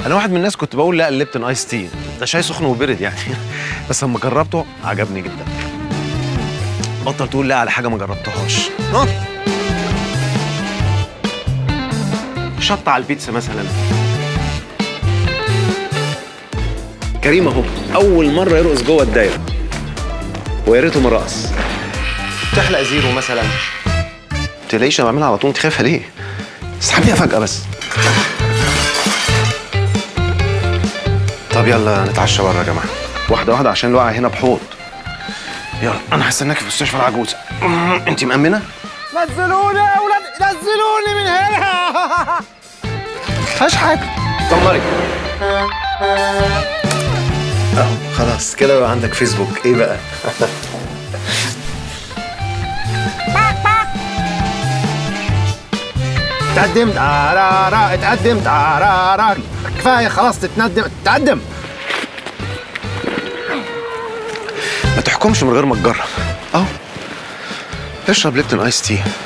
انا واحد من الناس كنت بقول لا الليبتون ايس تي ده شاي سخن وبرد يعني بس لما جربته عجبني جدا بطل تقول لا على حاجه ما جربتهاش ها شطه على البيتزا مثلا كريم اهو اول مره يرقص جوه الدايره ويا ريته ما رقص تحلق زيرو مثلا تلاقيش انا بعملها على طول انت خايفه ليه اسحبيها فجاه بس طب يلا نتعشى بره يا جماعه واحده واحده عشان الوقعه هنا بحوض يلا انا هستناك في مستشفى العجوزه انت مأمنه نزلوني يا اولاد نزلوني من هنا مفيهاش حاجه طمري اهو خلاص كده بقى عندك فيسبوك ايه بقى اتقدمت آرارا اتقدمت آرارا كفايه خلاص تتندم تقدم ما تحكمش من غير ما تجرب اهو اشرب ليبتون ايس تي